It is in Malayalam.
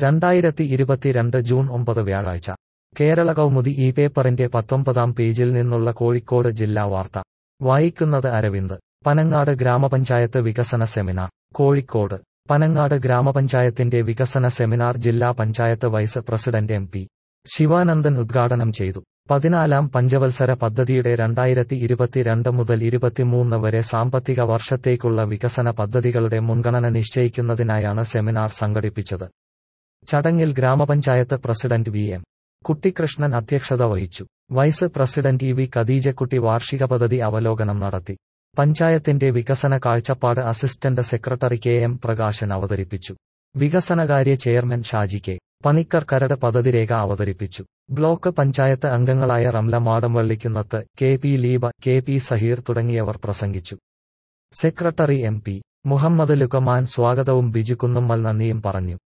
രണ്ടായിരത്തി ഇരുപത്തിരണ്ട് ജൂൺ ഒമ്പത് വ്യാഴാഴ്ച കേരള കൗമുദി ഈ പേപ്പറിന്റെ പത്തൊമ്പതാം പേജിൽ നിന്നുള്ള കോഴിക്കോട് ജില്ലാ വാർത്ത വായിക്കുന്നത് അരവിന്ദ് പനങ്ങാട് ഗ്രാമപഞ്ചായത്ത് വികസന സെമിനാർ കോഴിക്കോട് പനങ്ങാട് ഗ്രാമപഞ്ചായത്തിന്റെ വികസന സെമിനാർ ജില്ലാ panchayat vice president M P Sivanandan ഉദ്ഘാടനം ചെയ്തു പതിനാലാം പഞ്ചവത്സര പദ്ധതിയുടെ രണ്ടായിരത്തി ഇരുപത്തിരണ്ട് മുതൽ ഇരുപത്തിമൂന്ന് വരെ സാമ്പത്തിക വർഷത്തേക്കുള്ള വികസന പദ്ധതികളുടെ മുൻഗണന നിശ്ചയിക്കുന്നതിനായാണ് സെമിനാർ സംഘടിപ്പിച്ചത് ചടങ്ങിൽ ഗ്രാമപഞ്ചായത്ത് പ്രസിഡന്റ് വി എം കുട്ടിക്കൃഷ്ണൻ അധ്യക്ഷത വഹിച്ചു vice president E V Khadeejakutty വാർഷിക പദ്ധതി അവലോകനം നടത്തി പഞ്ചായത്തിന്റെ വികസന കാഴ്ചപ്പാട് assistant secretary K M Prakasan അവതരിപ്പിച്ചു വികസനകാര്യ ചെയർമാൻ ഷാജി കെ പണിക്കർ കരട് പദ്ധതിരേഖ അവതരിപ്പിച്ചു ബ്ലോക്ക് പഞ്ചായത്ത് അംഗങ്ങളായ Ramla Madamvallikkunnath K P Leeba K P Saheer തുടങ്ങിയവർ പ്രസംഗിച്ചു secretary M P Muhammad Lukman സ്വാഗതവും ബിജു കുന്നുമ്മൽ നന്ദിയും പറഞ്ഞു